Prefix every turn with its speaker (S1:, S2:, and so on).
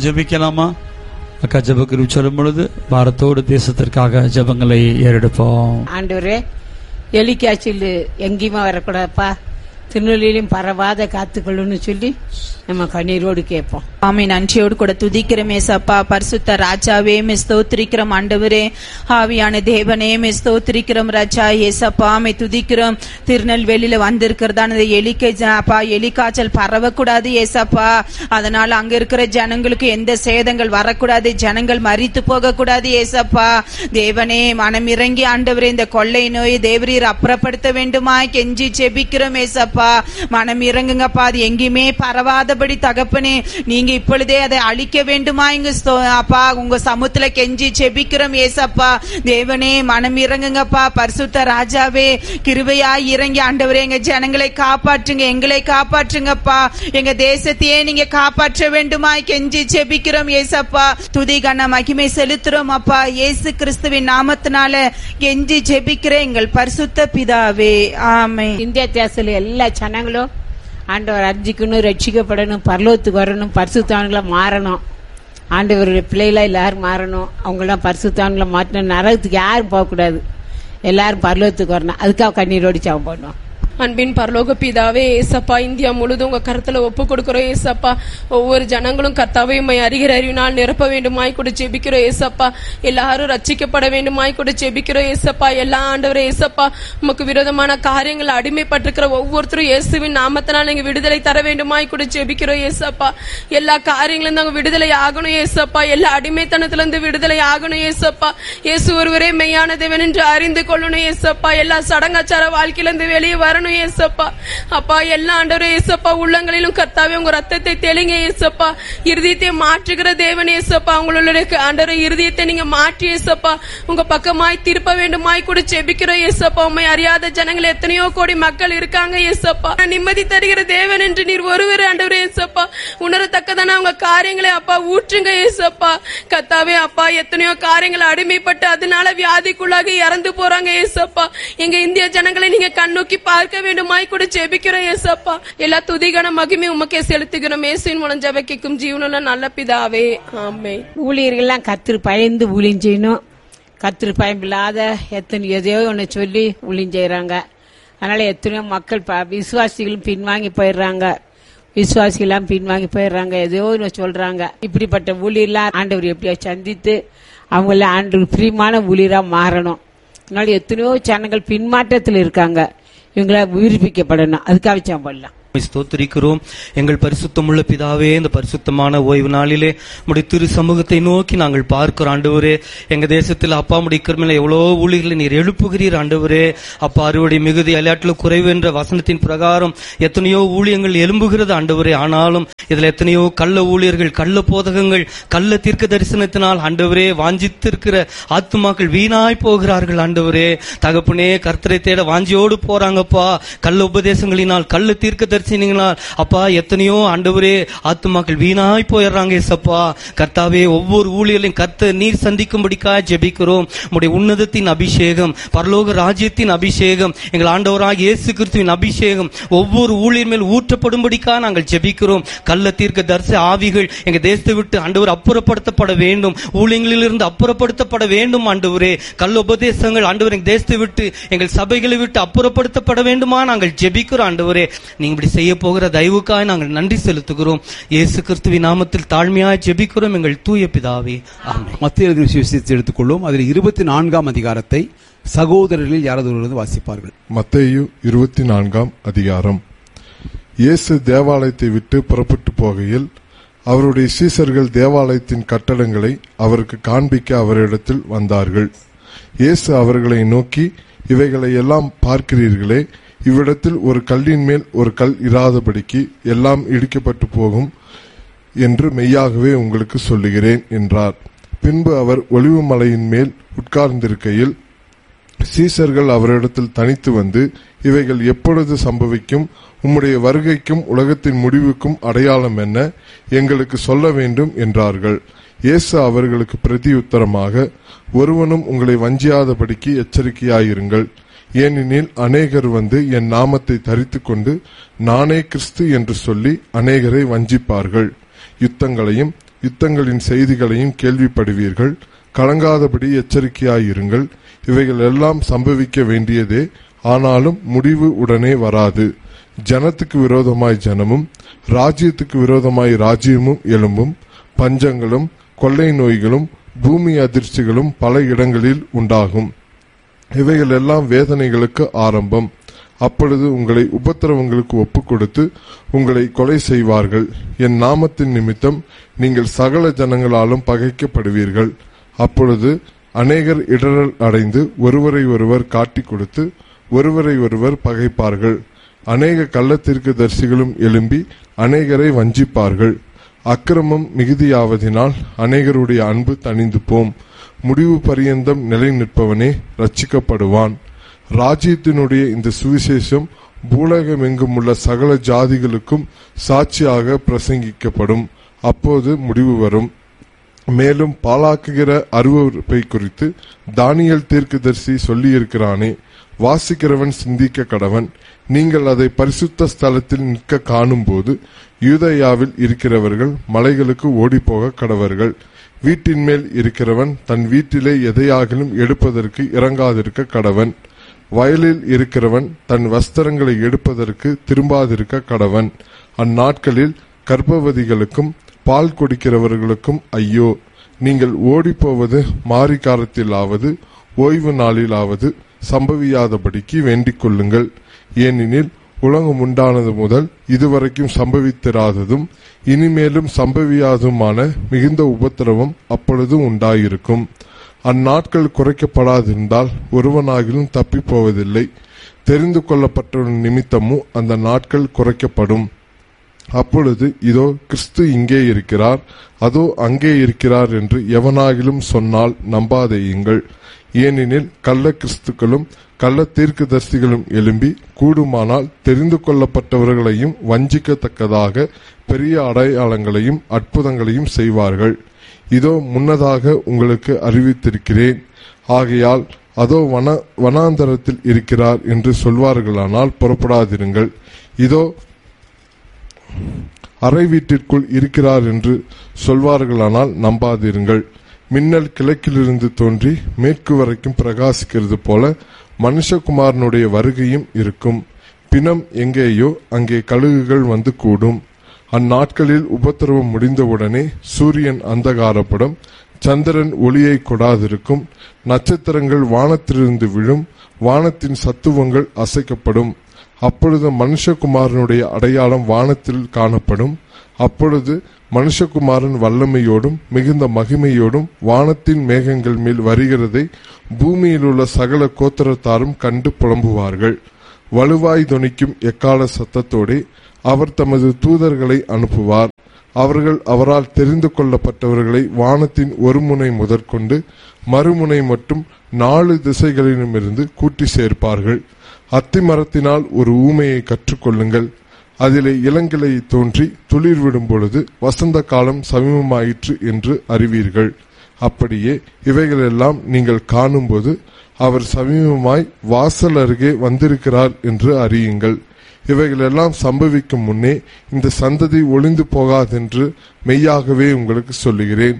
S1: ஜெபிக்கலாமா அக்கா ஜெபக்குரு சொல்லும் பொழுது பாரத்தோடு தேசத்திற்காக ஜெபங்களை ஏறெடுப்போம்
S2: ஆண்டவரே எலிக்காய்ச்சல் எங்கேயுமே வரக்கூடாதுப்பா திருநெல்வேலியும் பரவாத காத்துக்கொள்ளுன்னு சொல்லி நம்ம கண்ணீரோடு கேட்போம்
S3: ஆமே நன்றியோடு கூட துதிக்கிறோம் ஏசப்பா பரிசுத்த ராஜாவே மே ஸ்தோத்திரிக்கிறோம் ஆண்டவரே ஆவியான தேவனே மே ஸ்தோத்திரிக்கிறோம் ராஜா ஏசப்பா மே துதிக்கிறோம் திருநெல்வேலியில வந்திருக்கிறதான இந்த எலிக்கை ஜ- அப்பா எலிக்காய்ச்சல் பரவக்கூடாது ஏசப்பா அதனால அங்க இருக்கிற ஜனங்களுக்கு எந்த சேதங்கள் வரக்கூடாது ஜனங்கள் மறித்து போகக்கூடாது ஏசப்பா தேவனே மனம் இறங்கி ஆண்டவரே இந்த கொள்ளை நோய் தேவரீர் அப்புறப்படுத்த வேண்டுமா கெஞ்சி செபிக்கிறோம் ஏசப்பா மனம் இறங்குங்கப்பா அது எங்கேயுமே பரவாதபடி தகப்பனே நீங்க இப்பொழுதே அதை அழிக்க வேண்டுமா இங்க ஸ்தோ- அப்பா உங்க சமுத்துல கெஞ்சி செபிக்கிறோம் ஏசப்பா தேவனே மனம் இறங்குங்கப்பா பரிசுத்த ராஜாவே கிருபையா இறங்கி ஆண்டவரே எங்க ஜனங்களை காப்பாற்றுங்க எங்களை காப்பாற்றுங்கப்பா எங்க தேசத்தையே நீங்க காப்பாற்ற வேண்டுமா கெஞ்சி செபிக்கிறோம் ஏசப்பா துதி கன மகிமை செலுத்துறோம் அப்பா இயேசு கிறிஸ்துவின் நாமத்தினால கெஞ்சி ஜெபிக்கிற எங்கள் பரிசுத்த பிதாவே ஆமே
S2: இந்திய தேசத்துல எல்லா ஜனங்களும் ஆண்டவர் அர்ஜிக்கணும் ரட்சிக்கப்படணும் பரலோகத்துக்கு வரணும் பரிசுத்தான்களா மாறணும் ஆண்டவருடைய பிள்ளைகளா எல்லாரும் மாறணும் அவங்களாம் பரிசுத்தான்களை மாற்றணும் நரகத்துக்கு யாரும் போகக்கூடாது எல்லாரும் பரலோகத்துக்கு வரணும் அதுக்காக கண்ணீரோடு ஜெபம் பண்ணுவோம்
S4: அன்பின் பரலோக பிதாவே ஏசப்பா இந்தியா முழுதும் உங்க கருத்துல ஒப்பு கொடுக்கிறோம் ஏசப்பா ஒவ்வொரு ஜனங்களும் கர்த்தாவே உம்மை அறிகிற அறிவினால் நிரப்ப வேண்டுமாய் கூட ஜெபிக்கிறோம் ஏசப்பா எல்லாரும் ரட்சிக்கப்பட வேண்டுமாய் கூட ஜெபிக்கிறோம் ஏசப்பா எல்லா ஆண்டவரே ஏசப்பா உமக்கு விரோதமான காரியங்கள் அடிமைப்பட்டிருக்கிற ஒவ்வொருத்தரும் இயேசுவின் நாமத்தினால் நீங்க விடுதலை தர வேண்டுமாய் கூட ஜெபிக்கிறோம் ஏசப்பா எல்லா காரியங்களும் நாங்க விடுதலை ஆகணும் ஏசப்பா எல்லா அடிமைத்தனத்துல இருந்து விடுதலை ஆகணும் ஏசப்பா இயேசு ஒருவரே மெய்யான தேவன் என்று அறிந்து கொள்ளணும் ஏசப்பா எல்லா சடங்காச்சார வாழ்க்கையில இருந்து வெளியே வரணும் ஏசப்பா அப்பா எல்லா ஆண்டவரே ஏசப்பா உள்ளங்களிலும் கர்த்தாவே உங்க ரத்தத்தை தெளிங்க ஏசப்பா இருதயத்தை மாற்றுகிற தேவன் ஏசப்பா உங்களுடைய ஆண்டவரே இருதயத்தை நீங்க மாற்றி ஏசப்பா உங்க பக்கமாய் திருப்ப வேண்டுமாய் கூட செபிக்கிறோம் ஏசப்பா உண்மை அறியாத ஜனங்கள் எத்தனையோ கோடி மக்கள் இருக்காங்க ஏசப்பா நிம்மதி தருகிற தேவன் என்று நீர் ஒருவர் ஆண்டவரே ஏசப்பா உணரத்தக்கதான உங்க காரியங்களை அப்பா ஊற்றுங்க ஏசப்பா கத்தாவே அப்பா எத்தனையோ காரியங்கள் அடிமைப்பட்டு அதனால வியாதிக்குள்ளாகி இறந்து போறாங்க ஏசப்பா எங்க இந்திய ஜனங்களை நீங்க கண்ணோக்கி பார்க்க வேண்டுமாய் கூட ஜெபிக்கிறோம் ஏசப்பா எல்லா துதிகன மகிமை உமக்கே செலுத்துகிறோம் இயேசுவின் மூலம் ஜெபிக்கும் ஜீவனுள்ள நல்ல பிதாவே ஆமே
S2: ஊழியர்கள்லாம் கத்திரி பயந்து ஊழியம் செய்யணும் கத்திரி பயமில்லாத எத்தனை எதையோ ஒன்று சொல்லி ஊழியம் செய்கிறாங்க அதனால எத்தனையோ மக்கள் ப- விசுவாசிகளும் பின்வாங்கி போயிடுறாங்க விசுவாசிகளாம் பின்வாங்கி போயிடுறாங்க எதையோ ஒன்று சொல்றாங்க இப்படிப்பட்ட ஊழியர்லாம் ஆண்டவர் எப்படியா சந்தித்து அவங்கள ஆண்டு பிரியமான ஊழியராக மாறணும் அதனால எத்தனையோ ஜனங்கள் பின்மாற்றத்தில் இருக்காங்க இவங்கள உயிர்ப்பிக்கப்படணும் அதுக்காக ஜெபம் பண்ணலாம்
S5: உம்மை ஸ்தோத்திரிக்கிறோம் எங்கள் பரிசுத்தமுள்ள பிதாவே இந்த பரிசுத்தமான ஓய்வு நாளிலே உடைய திரு சமூகத்தை நோக்கி நாங்கள் பார்க்கிறோம் ஆண்டவரே எங்க தேசத்தில் அப்பா முடி கிருமில எவ்வளோ ஊழியர்களை நீர் எழுப்புகிறீர் ஆண்டவரே அப்பா அறுவடை மிகுதி அலையாட்டில் குறைவு என்ற வசனத்தின் பிரகாரம் எத்தனையோ ஊழியங்கள் எழும்புகிறது ஆண்டவரே ஆனாலும் இதுல எத்தனையோ கள்ள ஊழியர்கள் கள்ள போதகங்கள் கள்ள தீர்க்க தரிசனத்தினால் ஆண்டவரே வாஞ்சித்திருக்கிற ஆத்துமாக்கள் வீணாய் போகிறார்கள் ஆண்டவரே தகப்பனே கர்த்தரை தேட வாஞ்சியோடு போறாங்கப்பா கள்ள உபதேசங்களினால் கள்ள தீர்க்க தரிசனங்களால் அப்பா எத்தனையோ ஆண்டவரே ஆத்துமாக்கள் வீணாய் போயிடுறாங்க ஏசப்பா கர்த்தாவே ஒவ்வொரு ஊழியர்களையும் கர்த்த நீர் சந்திக்கும்படிக்காக ஜெபிக்கிறோம் உடைய உன்னதத்தின் அபிஷேகம் பரலோக ராஜ்யத்தின் அபிஷேகம் எங்கள் ஆண்டவராக இயேசு கிறிஸ்துவின் அபிஷேகம் ஒவ்வொரு ஊழியர் மேல் ஊற்றப்படும்படிக்காக நாங்கள் ஜெபிக்கிறோம் கள்ள தீர்க்க தரிச ஆவிகள் எங்க தேசத்தை விட்டு ஆண்டவர் அப்புறப்படுத்தப்பட வேண்டும் ஊழியங்களிலிருந்து அப்புறப்படுத்தப்பட வேண்டும் ஆண்டவரே கள்ள உபதேசங்கள் ஆண்டவர் எங்க தேசத்தை விட்டு எங்கள் சபைகளை விட்டு அப்புறப்படுத்தப்பட வேண்டுமா நாங்கள் ஜெபிக்கிறோம் ஆண்டவரே நீங்க இப்படி செய்ய போகிற தயவுக்காக நாங்கள் நன்றி செலுத்துகிறோம் இயேசு கிறிஸ்துவின் நாமத்தில் தாழ்மையாய் ஜெபிக்கிறோம் எங்கள் தூய பிதாவே ஆமென்
S6: மத்திய எழுதின விசேஷத்தை எடுத்துக்கொள்வோம் அதில் இருபத்தி நான்காம் அதிகாரத்தை சகோதரர்களில் யாராவது ஒருவர் வாசிப்பார்கள்
S7: மத்தேயு இருபத்தி நான்காம் அதிகாரம் இயேசு தேவாலயத்தை விட்டு புறப்பட்டு போகையில் அவருடைய சீசர்கள் தேவாலயத்தின் கட்டடங்களை அவருக்கு காண்பிக்க அவரிடத்தில் வந்தார்கள் இயேசு அவர்களை நோக்கி இவைகளை எல்லாம் பார்க்கிறீர்களே இவ்விடத்தில் ஒரு கல்லின் மேல் ஒரு கல் இராதபடிக்கு எல்லாம் இடிக்கப்பட்டு போகும் என்று மெய்யாகவே உங்களுக்கு சொல்லுகிறேன் என்றார் பின்பு அவர் ஒளிவு மலையின் மேல் உட்கார்ந்திருக்கையில் சீசர்கள் அவரிடத்தில் தனித்து வந்து இவைகள் எப்பொழுது சம்பவிக்கும் உம்முடைய வருகைக்கும் உலகத்தின் முடிவுக்கும் அடையாளம் என்ன எங்களுக்கு சொல்ல வேண்டும் என்றார்கள் இயேசு அவர்களுக்கு பிரதியுத்தரமாக ஒருவனும் உங்களை வஞ்சியாதபடிக்கு எச்சரிக்கையாயிருங்கள் ஏனெனில் அநேகர் வந்து என் நாமத்தை தரித்துக் கொண்டு நானே கிறிஸ்து என்று சொல்லி அநேகரை வஞ்சிப்பார்கள் யுத்தங்களையும் யுத்தங்களின் செய்திகளையும் கேள்விப்படுவீர்கள் கலங்காதபடி எச்சரிக்கையாயிருங்கள் இவைகள் எல்லாம் சம்பவிக்க வேண்டியதே ஆனாலும் முடிவு உடனே வராது ஜனத்துக்கு விரோதமாய் ஜனமும் ராஜ்யத்துக்கு விரோதமாய் ராஜ்யமும் எழும்பும் பஞ்சங்களும் கொள்ளை நோய்களும் பூமி அதிர்ச்சிகளும் பல இடங்களில் உண்டாகும் இவைகள் எல்லாம் வேதனைகளுக்கு ஆரம்பம் அப்பொழுது உங்களை உபத்திரவங்களுக்கு ஒப்புக் கொடுத்து உங்களை கொலை செய்வார்கள் என் நாமத்தின் நிமித்தம் நீங்கள் சகல ஜனங்களாலும் பகைக்கப்படுவீர்கள் அப்பொழுது அநேகர் இடரல் அடைந்து ஒருவரை ஒருவர் காட்டிக் கொடுத்து ஒருவரை ஒருவர் பகைப்பார்கள் அநேக கள்ளத்திற்கு தரிசிகளும் எழும்பி அநேகரை வஞ்சிப்பார்கள் அக்கிரமம் மிகுதியாவதினால் அநேகருடைய அன்பு தணிந்து போம் முடிவு பரியந்தம் நிலை நிற்பவனே ரட்சிக்கப்படுவான் ராஜ்யத்தினுடைய இந்த சுவிசேஷம் பூலகமெங்கும் உள்ள சகல ஜாதிகளுக்கும் சாட்சியாக பிரசங்கிக்கப்படும் அப்போது முடிவு வரும் மேலும் பாலாக்குகிற அருவருப்பை குறித்து தானியல் தீர்க்கதரிசி சொல்லியிருக்கிறானே வாசிக்கிறவன் சிந்திக்க கடவன் நீங்கள் அதை பரிசுத்த ஸ்தலத்தில் நிற்க காணும்போது யூதயாவில் இருக்கிறவர்கள் மலைகளுக்கு ஓடிப்போக கடவர்கள் வீட்டின் மேல் இருக்கிறவன் தன் வீட்டிலே எதையாகிலும் எடுப்பதற்கு இறங்காதிருக்க கடவன் வயலில் இருக்கிறவன் தன் வஸ்திரங்களை எடுப்பதற்கு திரும்பாதிருக்க கடவன் அந்நாட்களில் கர்ப்பவதிகளுக்கும் பால் கொடுக்கிறவர்களுக்கும் ஐயோ நீங்கள் ஓடிப்போவது மாரிகாரத்திலாவது ஓய்வு நாளிலாவது சம்பவியாதபடிக்கு வேண்டிக் கொள்ளுங்கள் ஏனெனில் உலகம் உண்டானது முதல் இதுவரைக்கும் சம்பவித்திராததும் இனிமேலும் சம்பவியாதுமான மிகுந்த உபத்திரவம் அப்பொழுது உண்டாயிருக்கும் அந்நாட்கள் குறைக்கப்படாதிருந்தால் ஒருவனாகிலும் தப்பிப் போவதில்லை தெரிந்து கொள்ளப்பட்ட நிமித்தமும் அந்த நாட்கள் குறைக்கப்படும் அப்பொழுது இதோ கிறிஸ்து இங்கே இருக்கிறார் அதோ அங்கே இருக்கிறார் என்று எவனாகிலும் சொன்னால் நம்பாதேயுங்கள் ஏனெனில் கள்ள கிறிஸ்துக்களும் கள்ள தீர்க்கதரிசிகளும் எழும்பி கூடுமானால் தெரிந்து கொள்ளப்பட்டவர்களையும் வஞ்சிக்கத்தக்கதாக பெரிய அடையாளங்களையும் அற்புதங்களையும் செய்வார்கள் இதோ முன்னதாக உங்களுக்கு அறிவித்திருக்கிறேன் ஆகையால் அதோ வன வனாந்தரத்தில் இருக்கிறார் என்று சொல்வார்களானால் புறப்படாதிருங்கள் இதோ அறை வீட்டிற்குள் இருக்கிறார் என்று சொல்வார்களானால் நம்பாதிருங்கள் மின்னல் கிழக்கிலிருந்து தோன்றி மேற்கு வரைக்கும் பிரகாசிக்கிறது போல மனுஷகுமாரனுடைய வருகையும் இருக்கும் பிணம் எங்கேயோ அங்கே கழுகுகள் வந்து கூடும் அந்நாட்களில் உபத்திரவம் முடிந்தவுடனே சூரியன் அந்தகாரப்படும் சந்திரன் ஒளியை கொடாதிருக்கும் நட்சத்திரங்கள் வானத்திலிருந்து விழும் வானத்தின் சத்துவங்கள் அசைக்கப்படும் அப்பொழுது மனுஷகுமாரனுடைய அடையாளம் வானத்தில் காணப்படும் அப்பொழுது மனுஷகுமாரன் வல்லமையோடும் மிகுந்த மகிமையோடும் வானத்தின் மேகங்கள் மேல் வருகிறதை பூமியில் உள்ள சகல கோத்திரத்தாரும் கண்டு புலம்புவார்கள் வலுவாய் தொனிக்கும் எக்கால சத்தத்தோடே அவர் தமது தூதர்களை அனுப்புவார் அவர்கள் அவரால் தெரிந்து கொள்ளப்பட்டவர்களை வானத்தின் ஒரு முனை முதற்கொண்டு மறுமுனை மட்டும் நாலு திசைகளிலுமிருந்து கூட்டி சேர்ப்பார்கள் அத்தி மரத்தினால் ஒரு ஊமையை கற்றுக்கொள்ளுங்கள் அதிலே இளங்கிளை தோன்றி துளிர் விடும் பொழுது வசந்த காலம் சமீபமாயிற்று என்று அறிவீர்கள் அப்படியே இவைகளெல்லாம் நீங்கள் காணும்போது அவர் சமீபமாய் வாசல் அருகே வந்திருக்கிறார் என்று அறியுங்கள் இவைகளெல்லாம் சம்பவிக்கும் முன்னே இந்த சந்ததி ஒளிந்து போகாதென்று மெய்யாகவே உங்களுக்கு சொல்லுகிறேன்